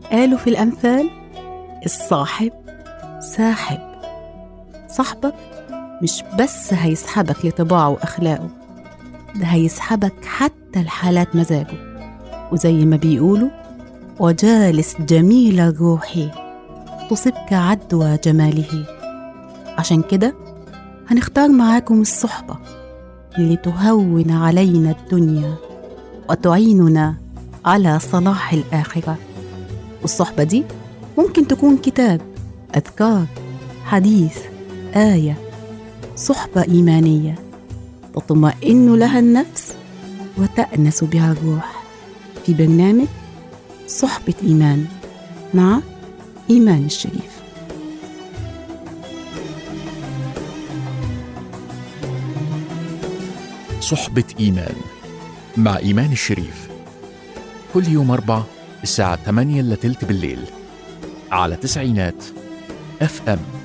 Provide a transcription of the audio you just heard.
قالوا في الأمثال الصاحب ساحب صاحبك مش بس هيسحبك لطباعه وأخلاقه ده هيسحبك حتى لحالات مزاجه وزي ما بيقولوا وجالس جميل الروح تصبك عدوى جماله عشان كده هنختار معاكم الصحبة اللي تهون علينا الدنيا وتعيننا على صلاح الآخرة والصحبة دي ممكن تكون كتاب أذكار حديث آية صحبة إيمانية تطمئن لها النفس وتأنس بها الروح في برنامج صحبة إيمان مع إيمان الشريف صحبة إيمان مع إيمان الشريف كل يوم أربع الساعة 8 إلا تلت بالليل على تسعينات اف ام